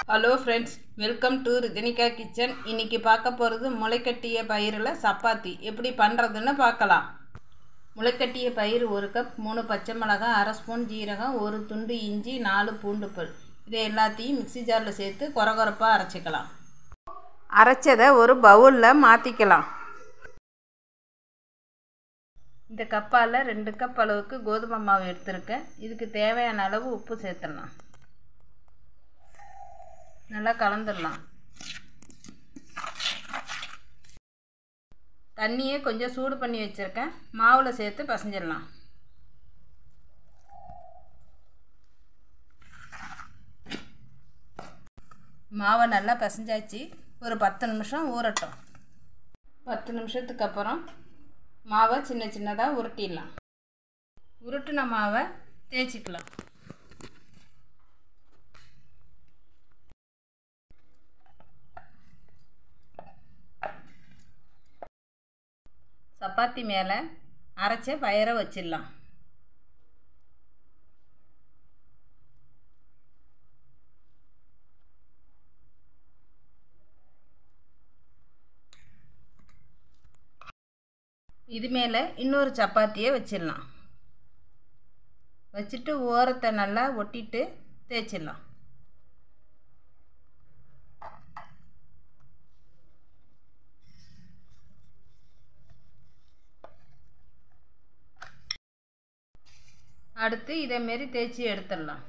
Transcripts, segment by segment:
hello friends welcome to Rithanika kitchen இன்னைக்கு பார்க்க போகிறது முளைக்கட்டிய பயிரில் சப்பாத்தி எப்படி பண்ணுறதுன்னு பார்க்கலாம் முளைக்கட்டிய பயிர் ஒரு கப் மூணு பச்சை மிளகாய் அரை ஸ்பூன் ஜீரகம் ஒரு துண்டு இஞ்சி நாலு பூண்டு பல் இதை எல்லாத்தையும் மிக்ஸி ஜாரில் சேர்த்து கொரகொரப்பாக அரைச்சிக்கலாம் அரைச்சதை ஒரு பவுலில் மாற்றிக்கலாம் இந்த கப்பால் ரெண்டு கப் அளவுக்கு கோதுமை மாவு எடுத்திருக்கேன் இதுக்கு தேவையான அளவு உப்பு சேர்த்துடலாம் நல்லா கலந்துடலாம் தண்ணியை கொஞ்சம் சூடு பண்ணி வச்சுருக்கேன் மாவில் சேர்த்து பசஞ்சிடலாம் மாவை நல்லா பசஞ்சாச்சு ஒரு பத்து நிமிஷம் ஊறட்டும் பத்து நிமிஷத்துக்கு அப்புறம் மாவை சின்ன சின்னதாக உருட்டிடலாம் உருட்டின மாவை தேய்ச்சிக்கலாம் சப்பாத்தி மேலே அரைச்ச பயிரை வச்சிடலாம் இது மேலே இன்னொரு சப்பாத்தியை வச்சிடலாம் வச்சுட்டு ஓரத்தை நல்லா ஒட்டிட்டு தேய்ச்சிடலாம் அடுத்து இதேமாரி தேய்ச்சி எடுத்துடலாம்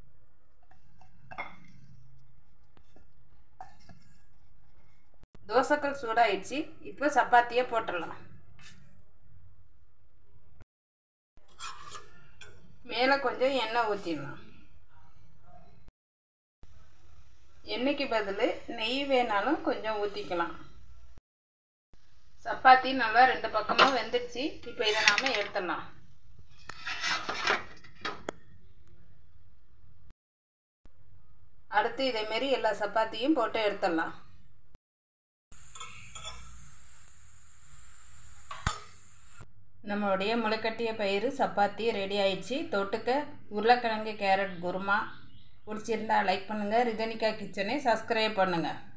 தோசைக்கல் சூடாயிடுச்சு இப்போ சப்பாத்தியை போட்டுடலாம் மேலே கொஞ்சம் எண்ணெய் ஊற்றிடலாம் எண்ணெய்க்கு பதில் நெய் வேணாலும் கொஞ்சம் ஊற்றிக்கலாம் சப்பாத்தி நல்லா ரெண்டு பக்கமும் வெந்துடுச்சு இப்போ இதை நாம் எடுத்துடலாம் அடுத்து இதேமாரி எல்லா சப்பாத்தியும் போட்டு எடுத்துடலாம் நம்மளுடைய முளைக்கட்டிய பயிர் சப்பாத்தி ரெடி ஆயிடுச்சு தொட்டுக்க உருளைக்கிழங்கு கேரட் குருமா பிடிச்சிருந்தா லைக் பண்ணுங்கள் ரிதனிகா கிச்சனை சப்ஸ்கிரைப் பண்ணுங்கள்